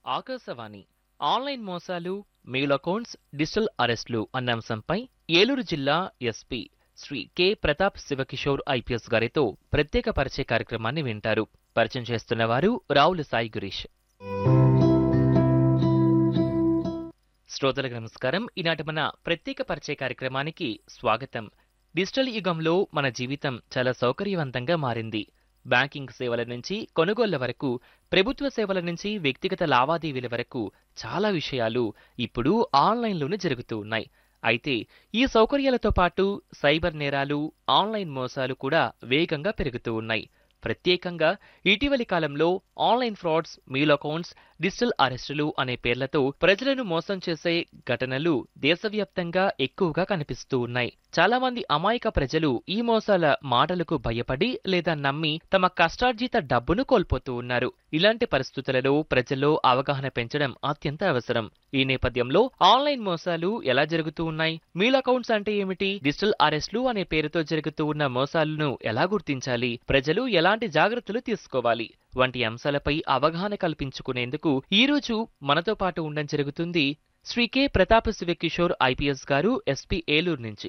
Akashvani online మోసాలు mail accounts digital అరెస్టులు అన్న అంశంపై ఏలూరు జిల్లా SP Shri K Pratap Shivakishore IPS గారితో ప్రత్యేక పరిచయ కార్యక్రమాన్ని వింటారు పరిచయం చేస్తున్నవారు రావుల సాయి గురీష్ శ్రోతలకు నమస్కారం ఈనాటి మన ప్రత్యేక పరిచయ కార్యక్రమానికి స్వాగతం డిజిటల్ యుగంలో మన జీవితం చాలా సౌకర్యవంతంగా మారింది బ్యాంకింగ్ సేవల నుంచి కొనుగోళ్ల వరకు ప్రభుత్వ సేవల నుంచి వ్యక్తిగత లావాదేవీల వరకు చాలా విషయాలు ఇప్పుడు ఆన్లైన్లోనే జరుగుతూ ఉన్నాయి అయితే ఈ సౌకర్యాలతో పాటు సైబర్ నేరాలు ఆన్లైన్ మోసాలు కూడా వేగంగా పెరుగుతూ ఉన్నాయి ప్రత్యేకంగా ఇటీవలి కాలంలో online frauds mail accounts digital అరెస్టులు అనే పేర్లతో ప్రజలను మోసం చేసే ఘటనలు దేశవ్యాప్తంగా ఎక్కువగా కనిపిస్తూ ఉన్నాయి చాలా మంది అమాయక ప్రజలు ఈ మోసాల మాటలకు భయపడి లేదా నమ్మి తమ కష్టార్జిత డబ్బును కోల్పోతూ ఉన్నారు ఇలాంటి పరిస్థితులలో ప్రజల్లో అవగాహన పెంచడం అత్యంత అవసరం ఈ నేపథ్యంలో ఆన్లైన్ మోసాలు ఎలా జరుగుతూ ఉన్నాయి మీల్ అకౌంట్స్ అంటే ఏమిటి డిజిటల్ అరెస్టులు అనే పేరుతో జరుగుతూ ఉన్న మోసాలను ఎలా గుర్తించాలి ప్రజలు ఎలాంటి జాగ్రత్తలు తీసుకోవాలి వంటి అంశాలపై అవగాహన కల్పించుకునేందుకు ఈ రోజు మనతో పాటు ఉండడం జరుగుతుంది శ్రీ కె ప్రతాప శివకిషోర్ ఐపీఎస్ గారు ఎస్పీ ఏలూరు నుంచి